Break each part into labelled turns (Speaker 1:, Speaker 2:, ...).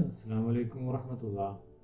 Speaker 1: അസ്സാം വലൈക്കും വറഹമത്തുള്ള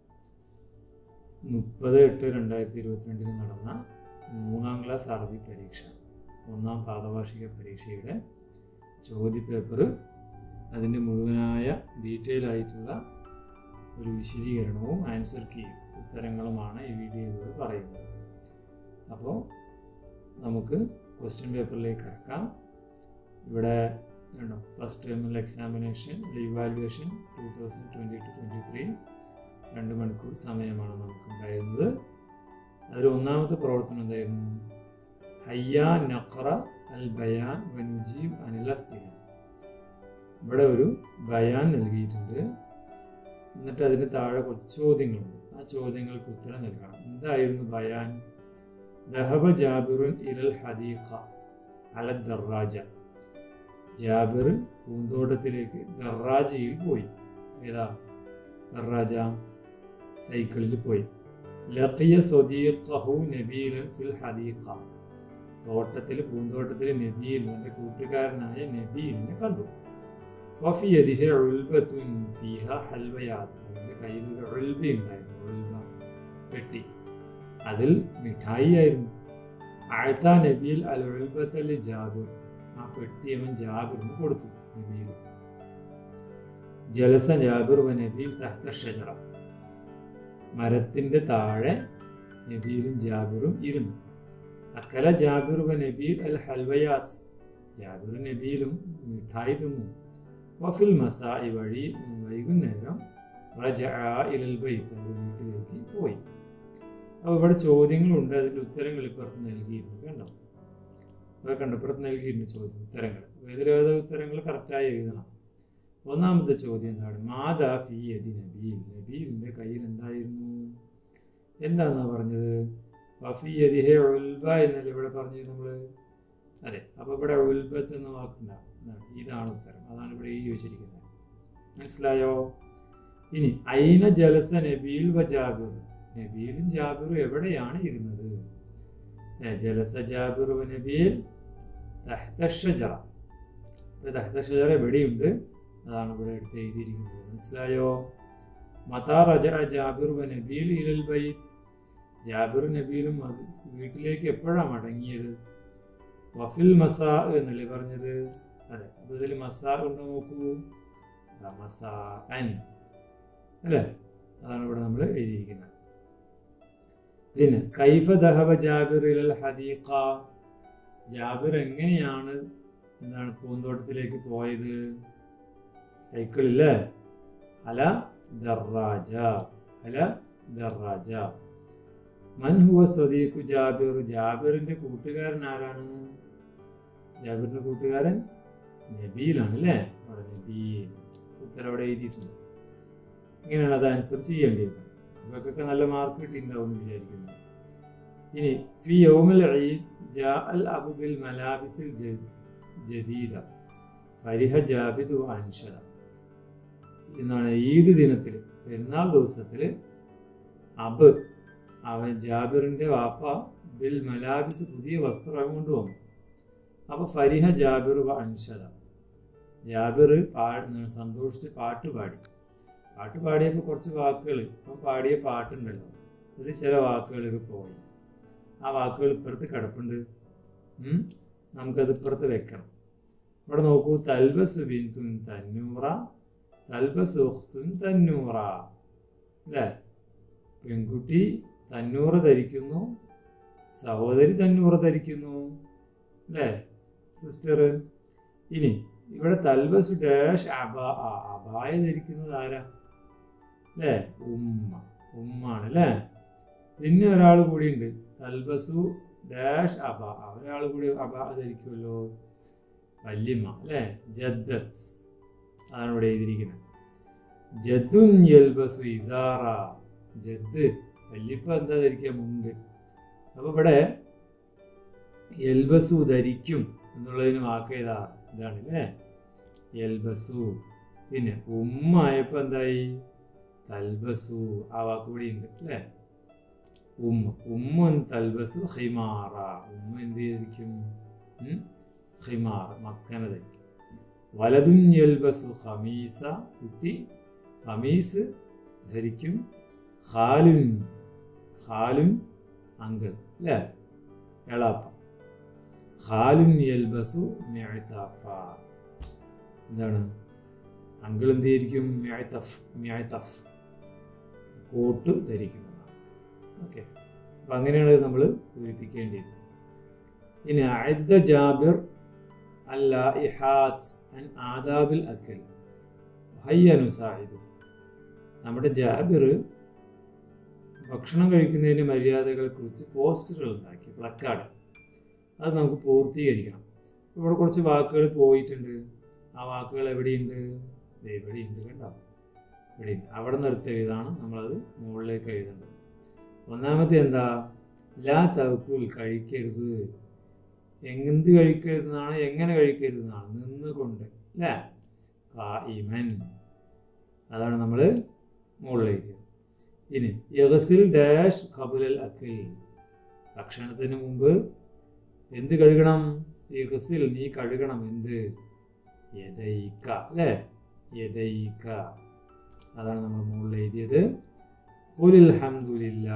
Speaker 1: മുപ്പത് എട്ട് രണ്ടായിരത്തി ഇരുപത്തിരണ്ടിന് നടന്ന മൂന്നാം ക്ലാസ് അറബി പരീക്ഷ ഒന്നാം പാദവാർഷിക പരീക്ഷയുടെ ചോദ്യപേപ്പർ അതിൻ്റെ മുഴുവനായ ഡീറ്റെയിൽ ആയിട്ടുള്ള ഒരു വിശദീകരണവും ആൻസർ കീയും ഉത്തരങ്ങളുമാണ് ഈ വീഡിയോയിലൂടെ പറയുന്നത് അപ്പോൾ നമുക്ക് ക്വസ്റ്റ്യൻ പേപ്പറിലേക്ക് കിടക്കാം ഇവിടെ ഉണ്ടോ ഫസ്റ്റ് ടേമിൽ examination evaluation two thousand twenty two twenty three രണ്ട് മണിക്കൂർ സമയമാണ് നമുക്കുണ്ടായിരുന്നത് അതിൽ ഒന്നാമത്തെ പ്രവർത്തനം എന്തായിരുന്നു ഹയ്യ നഖറ അൽ ബയാൻ വനുജീബ് അനിലസ്ഇല ഇവിടെ ഒരു ബയാൻ നൽകിയിട്ടുണ്ട് എന്നിട്ട് അതിന് താഴെ കുറച്ച് ചോദ്യങ്ങളുണ്ട് ആ ചോദ്യങ്ങൾക്ക് ഉത്തരം നൽകണം എന്തായിരുന്നു ബയാൻ ദഹബ ജാബിറുൻ ഇരൽ ഹദീഖ അല ദറാജ ജാബിർ പൂന്തോട്ടത്തിലേക്ക് ദറാജയിൽ പോയി ഏതാ ദറാജ സൈക്കിളിൽ പോയി ലഖിയ സ്വദീഖഹു നബീലൻ ഫിൽ ഹദീഖ തോട്ടത്തിൽ പൂന്തോട്ടത്തിൽ നബീൽ എൻ്റെ കൂട്ടുകാരനായ നബീലിനെ കണ്ടു വഫി യദിഹ ഉൽബത്തുൻ ഫീഹ ഹൽവയാത്ത് അവൻ്റെ കയ്യിൽ ഒരു ഉൽബ ഉണ്ടായിരുന്നു ഉൽബ പെട്ടി അതിൽ മിഠായി ആയിരുന്നു ആഴ്ത്ത നബീൽ അൽ ഉൽബത്തലി ജാബിർ ആ പെട്ടി അവൻ ജാബിറിന് കൊടുത്തു നബീൽ ജലസ ജാബിർ വ നബീൽ തഹ്ത ഷജറ മരത്തിന്റെ താഴെ നബീലും ജാബിറും ഇരുന്നു അക്കല ജാബിർ വ നബീൽ അൽ ഹൽവയാത്ത് ജാബിർ നബീലും മിഠായി തിന്നു വഫിൽ മസായി വഴി വൈകുന്നേരം റജ ഇലൽ ബൈത്ത് വീട്ടിലേക്ക് പോയി അപ്പോൾ ഇവിടെ ചോദ്യങ്ങളുണ്ട് അതിൻ്റെ ഉത്തരങ്ങൾ ഇപ്പുറത്ത് നൽകിയിട്ടുണ്ട് കണ്ടോ അത് കണ്ടോ ഇപ്പുറത്ത് നൽകിയിട്ടുണ്ട് ചോദ്യം ഉത്തരങ്ങൾ ഇതിലേത് ഉത്തരങ്ങൾ കറക്റ്റായി എഴുതണം ഒന്നാമത്തെ ചോദ്യം എന്താണ് മാതാ ഫി യദി നബീൽ നബീലിൻ്റെ കയ്യിൽ എന്തായിരുന്നു എന്താണെന്നാ പറഞ്ഞത് വഫി യദി ഹെ ഉൽബ എന്നല്ലേ ഇവിടെ പറഞ്ഞത് നമ്മൾ അതെ അപ്പോൾ ഇവിടെ ഉൽബത്ത് എന്ന വാക്കുണ്ടാവും എന്താണ് ഇതാണ് ഉത്തരം അതാണ് ഇവിടെ എഴുതി വെച്ചിരിക്കുന്നത് മനസ്സിലായോ ഇനി ഐന ജലസ നബീൽ വ ജാബിർ നബീലും ജാബിറും എവിടെയാണ് ഇരുന്നത് ജലസ ജാബിർ വ നബീൽ തഹ്തഷജറ ഇപ്പോൾ തഹ്തഷജറ എവിടെയുണ്ട് അതാണ് ഇവിടെ എടുത്ത് എഴുതിയിരിക്കുന്നത് മനസ്സിലായോ മതാ റജ ജാബിർ വ നബീൽ ഇലൽ ബൈത്ത് ജാബിർ നബീലും വീട്ടിലേക്ക് എപ്പോഴാണ് മടങ്ങിയത് വഫിൽ മസാ എന്നല്ലേ പറഞ്ഞത് അതെ അപ്പോൾ ഇതിൽ മസാ ഉണ്ടോ നോക്കൂ മസാ അൻ അല്ലേ അതാണ് ഇവിടെ നമ്മൾ എഴുതിയിരിക്കുന്നത് പിന്നെ കൈഫ ദഹബ ജാബിർ ഇലൽ ഹദീഖ ജാബിർ എങ്ങനെയാണ് എന്താണ് പൂന്തോട്ടത്തിലേക്ക് പോയത് സൈക്കിളില്ലേ അല ദറാജ അല ദറാജ മൻ ഹുവ സ്വദീഖു ജാബിർ ജാബിറിന്റെ കൂട്ടുകാരൻ ആരാണ് ജാബിറിന്റെ കൂട്ടുകാരൻ നബീലാണ് അല്ലേ അവിടെ നബീൽ ഉത്തരം അവിടെ എഴുതിയിട്ടുണ്ട് ഇങ്ങനെയാണ് അത് ആൻസർ ചെയ്യേണ്ടത് ഇവർക്കൊക്കെ നല്ല മാർക്ക് കിട്ടിയിട്ടുണ്ടാവും എന്ന് വിചാരിക്കുന്നു ഇനി ഫി യൗമൽ ഈദ് ജാ അൽ അബു ബിൽ മലാബിസിൽ ജദീദ ഫരിഹ ജാബിദ് അൻഷദ എന്നാണ് ഈദ് ദിനത്തിൽ പെരുന്നാൾ ദിവസത്തിൽ അബ് അവൻ ജാബിറിന്റെ വാപ്പ ബിൽ മലാബിസ് പുതിയ വസ്ത്രം കൊണ്ടുവന്നു അപ്പൊ ഫരിഹ ജാബിർ അൻഷദ ജാബിർ പാ സന്തോഷിച്ച് പാട്ട് പാടി പാട്ട് പാടിയപ്പോൾ കുറച്ച് വാക്കുകൾ ഇപ്പം പാടിയ പാട്ടുണ്ടല്ലോ അതിൽ ചില വാക്കുകളൊക്കെ പോയി ആ വാക്കുകൾ ഇപ്പുറത്ത് കിടപ്പുണ്ട് നമുക്കത് ഇപ്പുറത്ത് വെക്കണം ഇവിടെ നോക്കൂ തൽബസ് ബിന്തുൻ തന്നൂറ തൽബസ് ഉഖ്തുൻ തന്നൂറ അല്ലേ പെൺകുട്ടി തന്നൂറ് ധരിക്കുന്നു സഹോദരി തന്നൂറ് ധരിക്കുന്നു അല്ലേ സിസ്റ്റർ ഇനി ഇവിടെ തൽബസു ഡാഷ് അബ അബായ ധരിക്കുന്നത് ആരാ അല്ലേ ഉമ്മ ഉമ്മാണ് അല്ലേ പിന്നെ ഒരാൾ കൂടിയുണ്ട് തൽബസു ഡാഷ് അബ ഒരാൾ കൂടി അബ ധരിക്കുമല്ലോ വല്യമ്മ അല്ലേ ജദ്ദത്ത് അതാണ് ഇവിടെ എഴുതിയിരിക്കുന്നത് ജദ്ദുൻ യൽബസു ഇസാറ ജദ് വല്യപ്പ എന്താ ധരിക്കുക മുണ്ട് അപ്പോൾ ഇവിടെ എൽബസു ധരിക്കും എന്നുള്ളതിന് വാക്ക് ഏതാ ഇതാണ് അല്ലേ എൽബസു പിന്നെ ഉമ്മ ആയപ്പോൾ എന്തായി തൽബസു ആ വാക്ക് കൂടി ഉണ്ട് അല്ലേ ഉമ്മ ഉമ്മ തൽബസു ഹിമാറ ഉമ്മ എന്ത് ചെയ്തിരിക്കും ഹിമാർ മക്കന ധരിക്കും വലതുൻ യൽബസു ഖമീസ കുട്ടി ഖമീസ് ധരിക്കും ഖാലുൻ ഖാലുൻ അങ്കിൾ അല്ലേ എളാപ്പ ഖാലുൻ യൽബസു മിഅ്തഫ എന്താണ് അങ്കിൾ എന്ത് ചെയ്തിരിക്കും മിഅ്തഫ് മിഅ്തഫ് കോട്ട് ധരിക്കുന്നതാണ് ഓക്കെ അപ്പം അങ്ങനെയാണ് നമ്മൾ പൂരിപ്പിക്കേണ്ടിയിരുന്നത് ഇനി അദ്ദ ജാബിർ അല്ല ഇഹാത്ത് അൻ ആദാബിൽ അക്കൽ ഹയ്യനുസാഹിദു നമ്മുടെ ജാബിർ ഭക്ഷണം കഴിക്കുന്നതിൻ്റെ മര്യാദകളെ കുറിച്ച് പോസ്റ്ററുകൾ ഉണ്ടാക്കി പ്ലക്കാർഡ് അത് നമുക്ക് പൂർത്തീകരിക്കണം ഇവിടെ കുറച്ച് വാക്കുകൾ പോയിട്ടുണ്ട് ആ വാക്കുകൾ എവിടെയുണ്ട് ദേ ഇവിടെയുണ്ട് കണ്ടോ ഇവിടെയുണ്ട് അവിടെ നിർത്തി എഴുതാണ് നമ്മളത് മുകളിലേക്ക് എഴുതേണ്ടത് ഒന്നാമത്തെ എന്താ ലാ തവക്കുൽ കഴിക്കരുത് എന്ത് കഴിക്കരുതെന്നാണ് എങ്ങനെ കഴിക്കരുതെന്നാണ് നിന്നുകൊണ്ട് അല്ലേ കായിമൻ അതാണ് നമ്മൾ മുകളിൽ എഴുതിയത് ഇനി യഗസിൽ ഡാഷ് കബുലൽ അക്കിൽ ഭക്ഷണത്തിന് മുമ്പ് എന്ത് കഴുകണം യഗസിൽ നീ കഴുകണം എന്ത് യദൈക്ക അല്ലേ യദൈക്ക അതാണ് നമ്മൾ മുകളിൽ എഴുതിയത് കുലിൽ ഹംദുലില്ല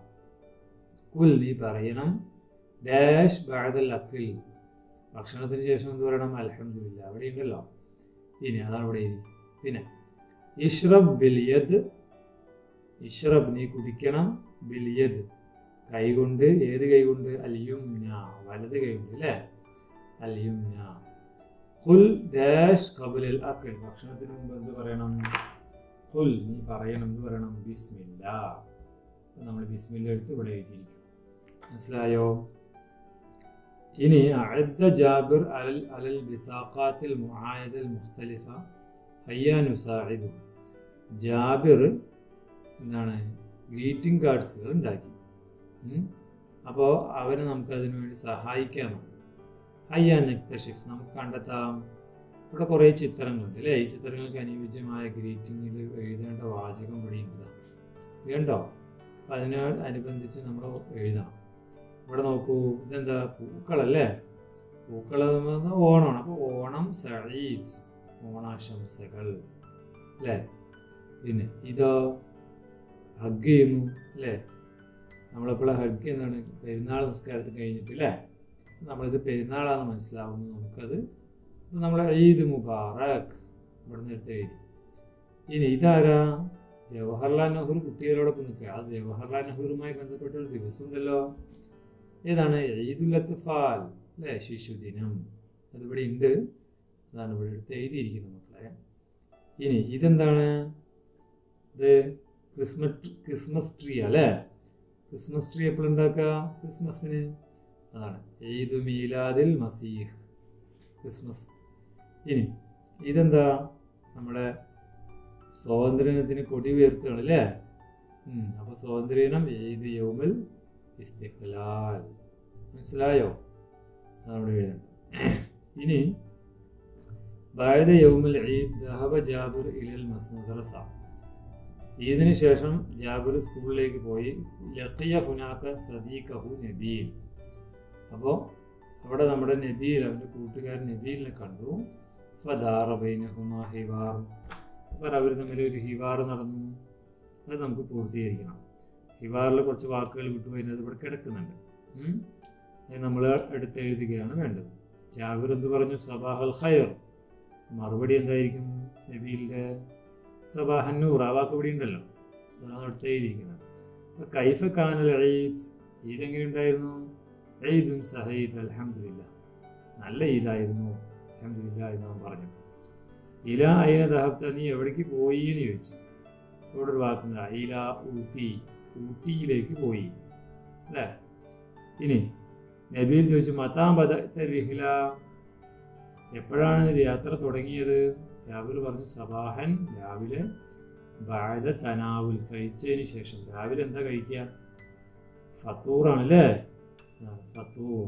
Speaker 1: കുൽ നീ പറയണം ഡാഷ് ബാദൽ അക്കിൽ ഭക്ഷണത്തിന് ശേഷം എന്ത് പറയണം അലഹമില്ല അവിടെ ഉണ്ടല്ലോ ഇനി അതാണ് ഇവിടെ എഴുതി പിന്നെ ഇഷ്റബ് ബിലിയദ് ഇഷ്റബ് നീ കുടിക്കണം ബിലിയദ് കൈകൊണ്ട് ഏത് കൈകൊണ്ട് അലിയുംന വലത് കൈകൊണ്ട് അല്ലേ അലിയുംന കുൽ ഡാഷ് കബുലൽ അക്കിൽ ഭക്ഷണത്തിന് മുമ്പ് എന്ത് പറയണം കുൽ നീ പറയണം എന്ന് പറയണം ബിസ്മില്ല നമ്മൾ ബിസ്മില്ല എടുത്ത് ഇവിടെ എഴുതിയിരിക്കും മനസ്സിലായോ ഇനി അഅദ്ദ ജാബിർ അലൽ അലൽ ബിതാഖാത്തിൽ മുആയദൽ മുഖ്തലിഫ ഹയ്യാ നുസാഇദു ജാബിർ എന്താണ് ഗ്രീറ്റിംഗ് കാർഡ്സുകൾ ഉണ്ടാക്കി അപ്പോൾ അവനെ നമുക്ക് അതിനു വേണ്ടി സഹായിക്കാം ഹയ്യാ നക്തഷിഫ് നമുക്ക് കണ്ടെത്താം ഇവിടെ കുറേ ചിത്രങ്ങളുണ്ട് അല്ലേ ഈ ചിത്രങ്ങൾക്ക് അനുയോജ്യമായ ഗ്രീറ്റിങ്ങിൽ എഴുതേണ്ട വാചകം ഇവിടെ ഉണ്ട് വേണ്ടോ അപ്പം അതിനോട് അനുബന്ധിച്ച് നമ്മൾ എഴുതണം ഇവിടെ നോക്കൂ ഇതെന്താ പൂക്കളല്ലേ പൂക്കൾ ഓണമാണ് അപ്പോൾ ഓണം സഴീസ് ഓണാശംസകൾ അല്ലേ പിന്നെ ഇതോ ഹഗ് ചെയ്യുന്നു അല്ലേ നമ്മളെപ്പോഴും ഹഗ് എന്താണ് പെരുന്നാൾ നിസ്കാരത്തിൽ കഴിഞ്ഞിട്ട് അല്ലേ നമ്മളിത് പെരുന്നാളാണെന്ന് മനസ്സിലാവുന്നു നമുക്കത് നമ്മൾ ഈദ് മുബാറക് ഇവിടുന്ന് എടുത്ത് എഴുതി ഇനി ഇതാരാ ജവഹർലാൽ നെഹ്റു കുട്ടികളോടൊപ്പം നിൽക്കുക ആ ജവഹർലാൽ നെഹ്റുവുമായി ബന്ധപ്പെട്ട ഒരു ദിവസം ഉണ്ടല്ലോ ഏതാണ് ഈദുൽ അത്ഫാൽ അല്ലേ ശിശുദിനം അതിവിടെ ഉണ്ട് അതാണ് ഇവിടെ എടുത്ത് എഴുതിയിരിക്കുന്നത് മക്കളെ ഇനി ഇതെന്താണ് ഇത് ക്രിസ്മസ് ക്രിസ്മസ് ട്രീ അല്ലേ ക്രിസ്മസ് ട്രീ എപ്പോഴും ഉണ്ടാക്കുക ക്രിസ്മസിന് അതാണ് ഈദ് മീലാദിൽ മസീഹ് ക്രിസ്മസ് ഇനി ഇതെന്താ നമ്മുടെ സ്വാതന്ത്ര്യദിനത്തിന് കൊടി ഉയർത്തുകയാണ് അല്ലേ അപ്പോൾ സ്വാതന്ത്ര്യദിനം ഈദ് യൗമൽ ഇസ്തിഖ്ലാൽ മനസ്സിലായോ അതവിടെ എഴുതണം ഇനി ബായത യൗമൽ ഈദ് ദഹബ ജാബിർ ഇലൽ മദ്രസ ഈദിന് ശേഷം ജാബിർ സ്കൂളിലേക്ക് പോയി ലഖിയ ഹുനാക്ക സദീഖഹു നബീൽ അപ്പോൾ അവിടെ നമ്മുടെ നബീൽ അവൻ്റെ കൂട്ടുകാരൻ നബീലിനെ കണ്ടു ഫദാറ ബൈനഹുമാ ഹിവാർ അപ്പോൾ അവർ തമ്മിൽ ഒരു ഹിവാർ നടന്നു അത് നമുക്ക് പൂർത്തീകരിക്കണം ഹിവാറിൽ കുറച്ച് വാക്കുകൾ വിട്ടുപോയി അത് ഇവിടെ കിടക്കുന്നുണ്ട് അത് നമ്മൾ എടുത്തെഴുതുകയാണ് വേണ്ടത് ജാബിർ എന്ത് പറഞ്ഞു സബാഹൽ ഖൈർ മറുപടി എന്തായിരിക്കും നബീലിൻ്റെ സബാഹന്നൂർ ആ വാക്ക് ഇവിടെ ഉണ്ടല്ലോ അതാണ് അടുത്ത് എഴുതിയിരിക്കുന്നത് അപ്പോൾ കൈഫ കാനൽ ഈദ് ഈദ് എങ്ങനെ ഉണ്ടായിരുന്നു ഈദും സഹീദ് അലഹമില്ല നല്ല ഈദായിരുന്നു അലഹമില്ല എന്ന് അവൻ പറഞ്ഞു ഇല അയിന ദഹബ്ത നീ എവിടേക്ക് പോയി എന്ന് ചോദിച്ചു ഇവിടെ ഒരു വാക്കുണ്ട് അയില ഊട്ടി ഊട്ടിയിലേക്ക് പോയി അല്ലേ ഇനി നബീൽ ചോദിച്ചു മത്താം ബദ റിഹില എപ്പോഴാണ് യാത്ര തുടങ്ങിയത് ജാബിർ പറഞ്ഞു സബാഹൻ രാവിലെ ബാധ തനാവുൽ കഴിച്ചതിന് ശേഷം രാവിലെ എന്താ കഴിക്കുക ഫത്തൂറാണ് അല്ലേ ഫത്തൂർ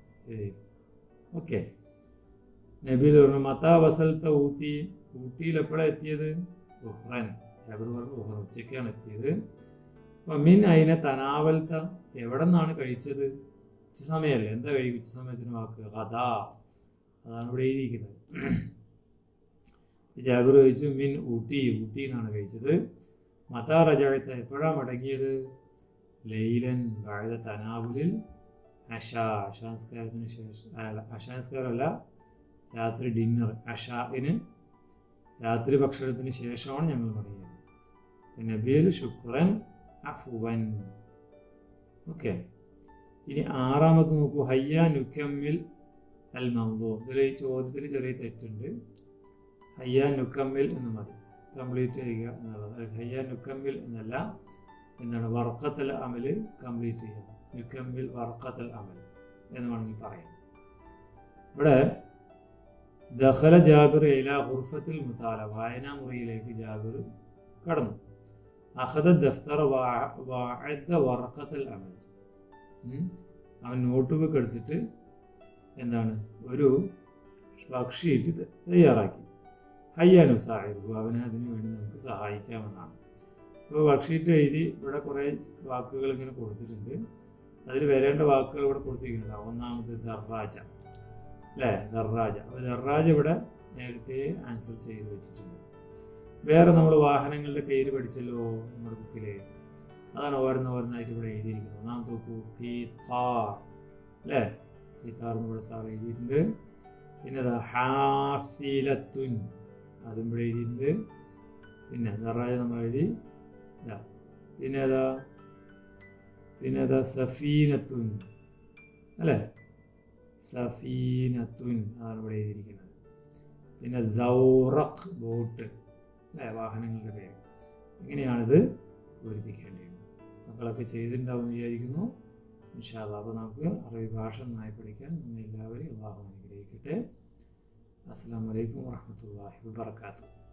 Speaker 1: ഓക്കെ നബീൽ പറഞ്ഞു മത്താ വസൽത്ത ഊട്ടി ഊട്ടിയിൽ എപ്പോഴാണ് എത്തിയത് ഉഹ്റൻ ജാബിർ പറഞ്ഞു ഉഹ്റൻ ഉച്ചയ്ക്കാണ് എത്തിയത് അപ്പം മിൻ അയിന തനാവൽത്ത എവിടെ നിന്നാണ് കഴിച്ചത് ഉച്ച സമയമല്ലേ എന്താ കഴിക്കും ഉച്ച സമയത്തിന് വാക്ക് കഥ അതാണ് ഇവിടെ എഴുതിയിരിക്കുന്നത് ജാബിർ ചോദിച്ചു മിൻ ഊട്ടി ഊട്ടി എന്നാണ് കഴിച്ചത് മതാ റജായത്ത എപ്പോഴാണ് മടങ്ങിയത് ലൈലൻ വാഴ തനാവുലിൽ അഷ അഷാംസ്കാരത്തിന് ശേഷം അല്ല അഷാംസ്കാരമല്ല രാത്രി ഡിന്നർ അഷാഇന് രാത്രി ഭക്ഷണത്തിന് ശേഷമാണ് ഞങ്ങൾ മടങ്ങിയത് നബിയൽ ശുക്രൻ അഫുവൻ ഓക്കെ ഇനി ആറാമത് നോക്കൂ ഹയ്യ നുക്കമ്മിൽ അൽ മന്ദോ ഇതിൽ ഈ ചോദ്യത്തിൽ ചെറിയ തെറ്റുണ്ട് ഹയ്യ നുക്കമ്മിൽ എന്ന് മതി കംപ്ലീറ്റ് ചെയ്യുക എന്നുള്ളത് അല്ല, ഹയ്യ നുക്കമ്മിൽ എന്നല്ല എന്താണ് വർക്കത്തൽ അമൽ കംപ്ലീറ്റ് ചെയ്യുക നുക്കമ്മിൽ വർക്കത്തൽ അമൽ എന്ന് വേണമെങ്കിൽ പറയാം ഇവിടെ ദഹല ജാബിർ ഇല ഹുർഫത്തിൽ മുത്താല വായനാ മുറിയിലേക്ക് ജാബിർ കടന്നു അഹദ ദഫ്തർ വാഅദ്ദ വർക്കത്തൽ അമൽ ഉം. അവൻ നോട്ട് ബുക്ക് എടുത്തിട്ട് എന്താണ് ഒരു വർക്ക് ഷീറ്റ് ത- തയ്യാറാക്കി ഹയ്യാനു സാഹിബ് അവനെ അതിനു വേണ്ടി നമുക്ക് സഹായിക്കാമെന്നാണ് അപ്പോൾ വർക്ക് ഷീറ്റ് എഴുതി ഇവിടെ കുറേ വാക്കുകൾ ഇങ്ങനെ കൊടുത്തിട്ടുണ്ട് അതിൽ വരേണ്ട വാക്കുകൾ ഇവിടെ കൊടുത്തിരിക്കുന്നുണ്ട് ഒന്നാമത് ദർറാജ അല്ലേ ദർറാജ അപ്പോൾ ദർറാജ ഇവിടെ നേരത്തെ ആൻസർ ചെയ്ത് വെച്ചിട്ടുണ്ട് വേറെ നമ്മൾ വാഹനങ്ങളുടെ പേര് പഠിച്ചല്ലോ നമ്മുടെ ബുക്കിൽ അതാണ് ഓരോന്ന് ഓരോന്നായിട്ട് ഇവിടെ എഴുതിയിരിക്കുന്നത് ഒന്നാമത്തെ നോക്കൂ കീത്താർ അല്ലേ കീത്താർ എന്ന് ഇവിടെ സാർ എഴുതിയിട്ടുണ്ട് പിന്നെ അതാ ഹാഫിലത്തുൻ അതും ഇവിടെ എഴുതിയിട്ടുണ്ട് പിന്നെ ദറാജ നമ്മൾ എഴുതി ഇതാ പിന്നെ അതാ പിന്നെ അതാ സഫീനത്തുൻ അല്ലേ സഫീനത്തുൻ അതാണ് ഇവിടെ എഴുതിയിരിക്കുന്നത് പിന്നെ സൗറഖ് ബോട്ട് അല്ലേ വാഹനങ്ങളുടെ പേര് ഇങ്ങനെയാണിത് പൂരിപ്പിക്കേണ്ടത് മക്കളൊക്കെ ചെയ്തിട്ടുണ്ടാവും വിചാരിക്കുന്നു ഇൻഷാല്ല അപ്പോൾ നമുക്ക് അറബി ഭാഷ നന്നായി പഠിക്കാൻ നമ്മെ എല്ലാവരെയും അള്ളാഹു അനുഗ്രഹിക്കട്ടെ അസ്സാം വലൈക്കും വാഹമത്തല്ലാഹി വാബർക്കാത്തു